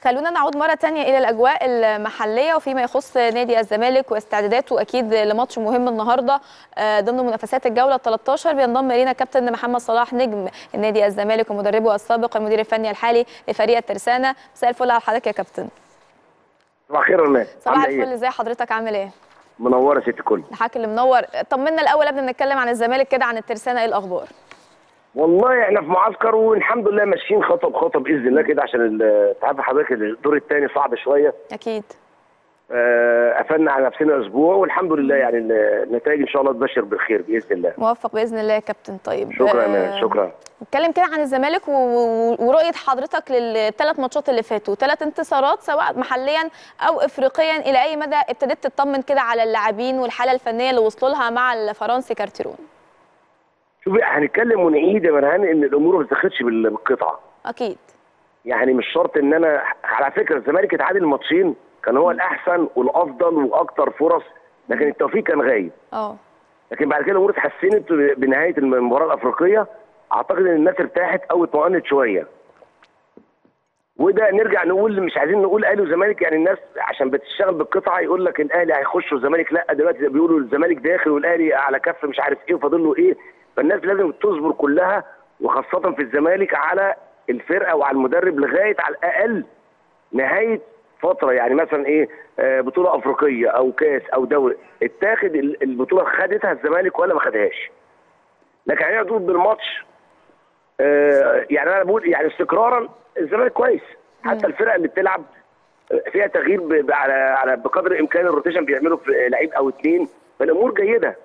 خلونا نعود مرة تانية إلى الأجواء المحلية وفيما يخص نادي الزمالك واستعداداته أكيد لماتش مهم النهاردة آه، ضمن منافسات الجولة 13 بينضم إلينا كابتن محمد صلاح نجم النادي الزمالك ومدربه السابق المدير الفني الحالي لفريق الترسانة مساء الفل على حضرتك يا كابتن صباح الخير يا مان صباح عاملة الفل ايه؟ ازي حضرتك عامل ايه؟ منوره ست الكل الحاج اللي منور طمنا الأول قبل ما نتكلم عن الزمالك كده عن الترسانة إيه الأخبار؟ والله احنا في معسكر والحمد لله ماشيين خطوه بخطوه باذن الله كده عشان ال- انت عارف حضرتك الدور الثاني صعب شويه أكيد آه، قفلنا على نفسنا اسبوع والحمد لله يعني ال- النتائج ان شاء الله تبشر بالخير باذن الله موفق بإذن الله يا كابتن طيب شكرا يا آه، مان شكرا نتكلم كده عن الزمالك و- و- ورؤيه حضرتك للثلاث ماتشات اللي فاتوا ثلاث انتصارات سواء محليا او افريقيا الى اي مدى ابتديت تطمن كده على اللاعبين والحاله الفنيه اللي وصلوا لها مع الفرنسي كارتيرون شوفي هنتكلم ونعيد يا مرهان ان الامور ما بتاخدش بال- بالقطعه اكيد يعني مش شرط ان انا على فكره الزمالك اتعادل ماتشين كان هو الاحسن والافضل واكتر فرص لكن التوفيق كان غايب اه لكن بعد كده الامور اتحسنت بنهايه المباراه الافريقيه اعتقد ان الناس ارتاحت او اطمئنت شويه وده نرجع نقول مش عايزين نقول اهلي وزمالك يعني الناس عشان بتشتغل بالقطعه يقول لك الاهلي هيخش والزمالك لا دلوقتي بيقولوا الزمالك داخل والاهلي على كف مش عارف ايه وفاضل له ايه فالناس لازم تصبر كلها وخاصه في الزمالك على الفرقه وعلى المدرب لغايه على الاقل نهايه فتره يعني مثلا ايه آه، بطوله افريقيه او كاس او دوري اتاخد ال- البطوله خدتها الزمالك ولا ما خدهاش لكن انا اقول بالماتش آه، يعني انا بقول يعني استقرارا الزمالك كويس حتى الفرق اللي بتلعب فيها تغيير ب- ب- على على بقدر الامكان الروتيشن بيعملوا في لعيب او اثنين فالامور جيده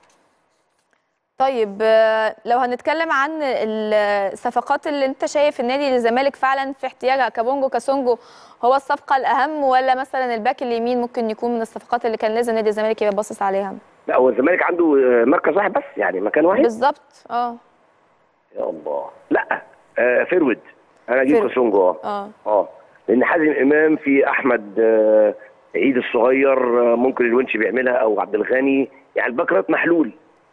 طيب آه، لو هنتكلم عن الصفقات اللي انت شايف النادي الزمالك فعلا في احتياجها كابونجو كاسونجو هو الصفقه الاهم ولا مثلا الباك اليمين ممكن يكون من الصفقات اللي كان لازم نادي الزمالك يبقى باصص عليها لا هو الزمالك عنده آه، مركز واحد بس يعني مكان واحد بالظبط اه يا الله لا آه فيرود انا اجيب فيرود. كاسونجو اه اه اه لان حازم امام في احمد آه، عيد الصغير آه، ممكن الونش بيعملها او عبد الغني يعني الباك رايت محلول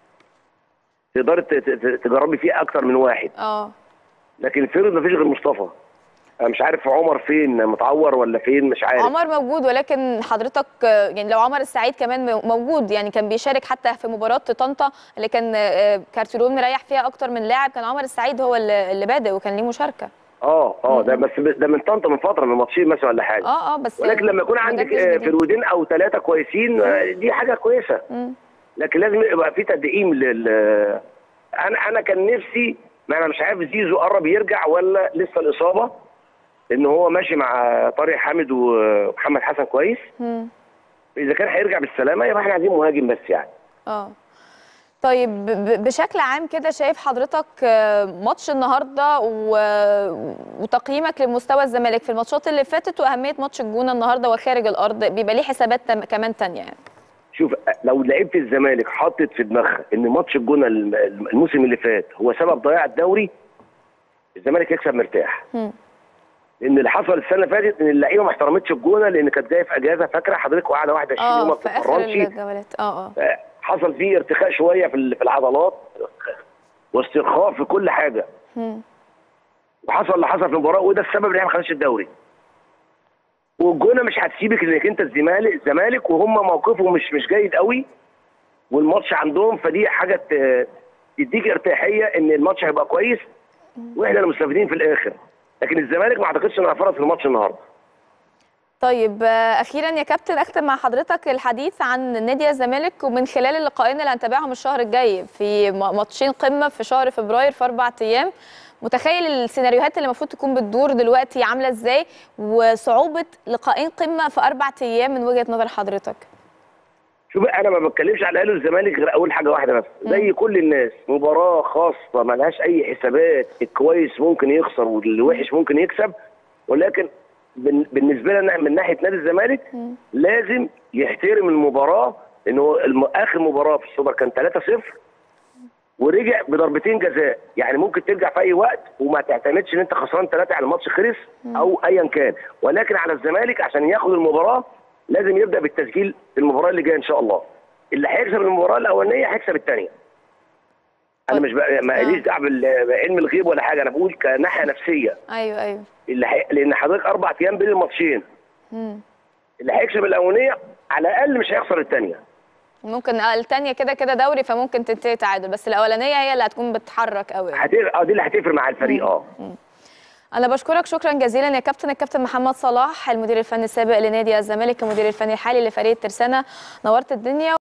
تقدر ت- ت- تجربي فيه اكتر من واحد اه لكن الفيرود مفيش غير مصطفى انا مش عارف عمر فين متعور ولا فين مش عارف عمر موجود ولكن حضرتك آه، يعني لو عمر السعيد كمان مو- موجود يعني كان بيشارك حتى في مباراه طنطا اللي كان آه، كارتيرون مريح فيها اكتر من لاعب كان عمر السعيد هو اللي اللي بادئ وكان ليه مشاركه اه اه ده بس ده من طنطا من فتره من ماتشين مثلا ولا حاجه اه اه بس ولكن لما يكون ما عندك جاتش آه، جديد. فيرودين او ثلاثه كويسين آه، دي حاجه كويسه مم. لكن لازم يبقى في تدعيم لل انا انا كان نفسي ما انا مش عارف زيزو قرب يرجع ولا لسه الاصابه لان هو ماشي مع طارق حامد ومحمد حسن كويس مم. اذا كان هيرجع بالسلامه يبقى احنا عايزين مهاجم بس يعني اه طيب ب- ب- بشكل عام كده شايف حضرتك آه، ماتش النهارده و- وتقييمك لمستوى الزمالك في الماتشات اللي فاتت واهميه ماتش الجونه النهارده وخارج الارض بيبقى ليه حسابات تم- كمان تانية يعني شوف لو لعيبه الزمالك حطت في دماغها ان ماتش الجونه الم- الموسم اللي فات هو سبب ضياع الدوري الزمالك يكسب مرتاح مم. لان اللي حصل السنه اللي فاتت ان اللعيبه ما احترمتش الجونه لان كانت جايه في اجازه فاكره حضرتك وقاعده 21 اه يوم ما في اخر بتتمرنش الجولات اه اه حصل فيه ارتخاء شويه في ال- في العضلات واسترخاء في كل حاجه مم. وحصل اللي حصل في المباراه وده السبب ان احنا ما خدناش الدوري والجونه مش هتسيبك انك انت الزمالك الزمالك وهم موقفهم مش مش جيد قوي والماتش عندهم فدي حاجه ت- تديك ارتياحيه ان الماتش هيبقى كويس واحنا اللي مستفيدين في الاخر لكن الزمالك ما اعتقدش انه هيفرط في الماتش النهارده طيب آه، اخيرا يا كابتن اختم مع حضرتك الحديث عن نادي الزمالك ومن خلال اللقاءين اللي هنتابعهم الشهر الجاي في م- ماتشين قمه في شهر فبراير في اربع ايام متخيل السيناريوهات اللي المفروض تكون بتدور دلوقتي عامله ازاي وصعوبه لقاءين قمه في اربع ايام من وجهه نظر حضرتك شوف انا ما بتكلمش على الاهلي والزمالك غير اول حاجه واحده بس زي كل الناس مباراه خاصه ما لهاش اي حسابات الكويس ممكن يخسر والوحش ممكن يكسب ولكن بن- بالنسبه لنا من ناحيه نادي الزمالك لازم يحترم المباراه ان هو الم- اخر مباراه في السوبر كان 3-0 ورجع بضربتين جزاء يعني ممكن ترجع في اي وقت وما تعتمدش ان انت خسران ثلاثه على الماتش خلص او ايا كان ولكن على الزمالك عشان ياخد المباراه لازم يبدا بالتسجيل في المباراه اللي جايه ان شاء الله اللي هيكسب المباراه الاولانيه هيكسب الثانيه انا مش بقى ماليش دعوه بال- بعلم الغيب ولا حاجه انا بقول كناحيه نفسيه ايوه ايوه اللي حي... لان حضرتك اربع ايام بين الماتشين مم. اللي هيكسب الاولانيه على الاقل مش هيخسر الثانيه ممكن آه، التانية كده كده دوري فممكن تنتهي تعادل بس الاولانيه هي اللي هتكون بتحرك قوي هتفرق اه دي اللي هتفرق مع الفريق اه انا بشكرك شكرا جزيلا يا كابتن الكابتن محمد صلاح المدير الفني السابق لنادي الزمالك المدير الفني الحالي لفريق ترسانة نورت الدنيا